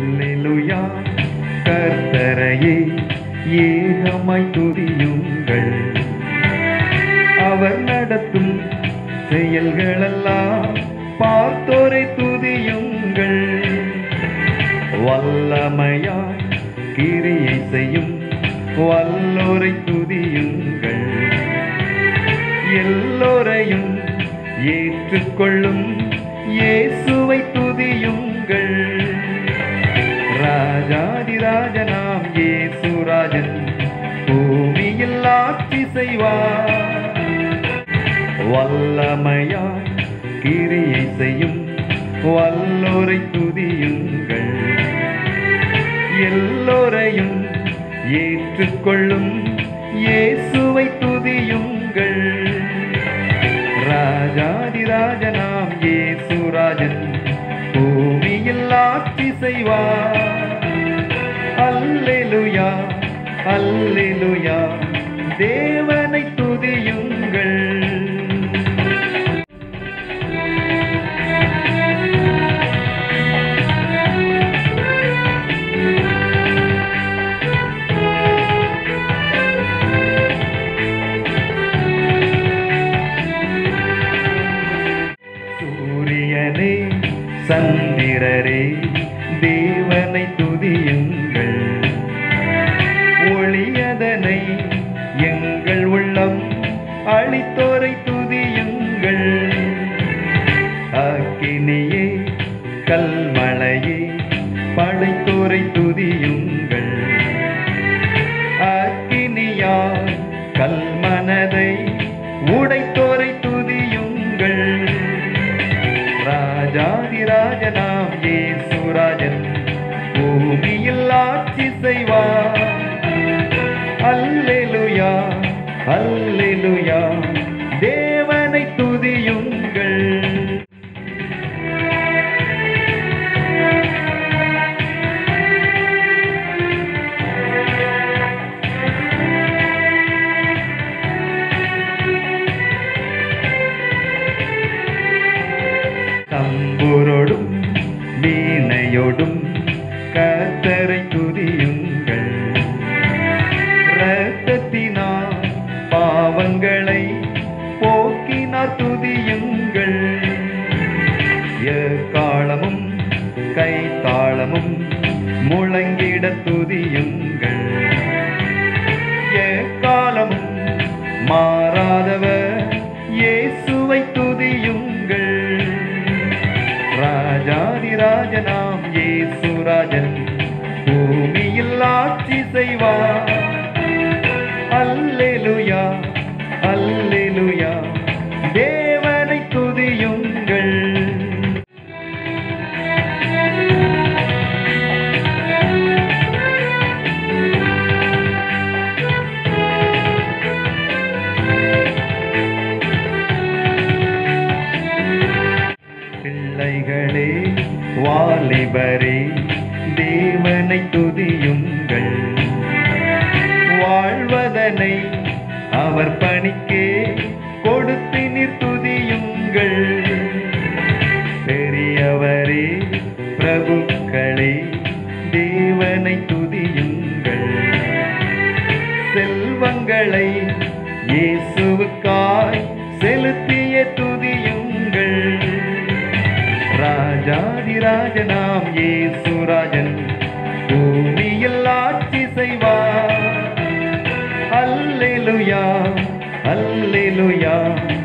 அல்லேலூயா கர்த்தரையே ஏகமாய் துதியுங்கள் அவர் நடத்தும் செயல்களெல்லாம் பார்த்தோரை துதியுங்கள் வல்லமையாய் கிரியை செய்யும் வல்லோரை துதியுங்கள் எல்லோரையும் ஏற்றுக்கொள்ளும் இயேசுவை துதியுங்கள் ராஜாதிராஜனாம் இயேசுராஜன் பூமியில் ஆட்சி செய்வார் வல்லமையாய் கிரியை செய்யும் வல்லோரை துதியுங்கள் எல்லோரையும் ஏற்றுக்கொள்ளும் இயேசுவை துதியுங்கள் ராஜாதிராஜனாம் இயேசுராஜன் பூமியில் ஆட்சி செய்வார் அல்லேலுயா அல்லேலுயா தேவனை துதியுங்கள் சூரியனே சந்திரரே தேவனை துதியுங்கள் ஒளியதனை எங்கள் உள்ளம் அளித்தோரை துதியுங்கள் அக்கினியே கல்மலையே படைத்தோரை துதியுங்கள் அக்கினியால் கல்மனதை உடைத்தோரை துதியுங்கள் ராஜாதிராஜனாம் இயேசுராஜன் பூமியில் ஆட்சி செய்வார் அல்லேலுயா அல்லேலுயா தேவனை துதியுங்கள் தம்புரோடும் வீணையோடும் கர்த்தரை துதியுங்கள் இரத்தத்தினால் பாவங்களை போக்கினார் துதியுங்கள் எக்காலமும் கைத்தாளமும் முழங்கிட துதியுங்கள் எக்காலமும் மாறாதவர் இயேசுவை துதியுங்கள் ராஜாதிராஜனாம் இயேசுராஜன் பூமியில் ஆட்சி செய்வார் அல்லேலுயா அல்லேலுயா தேவனை துதியுங்கள் பிள்ளைகளே வாலிபரே தேவனை துதியுங்கள் வாழ்வதனை அவர் பணிக்கே கொடுத்து நீர் துதியுங்கள் பெரியவரே பிரபுக்களே தேவனை துதியுங்கள் செல்வங்களை இயேசுவுக்காய் செலுத்திய துதியுங்கள் ராஜாதிராஜனாம் இயேசுராஜன் பூமியில் ஆட்சி செய்வார் அல்லேலுயா அல்லேலுயா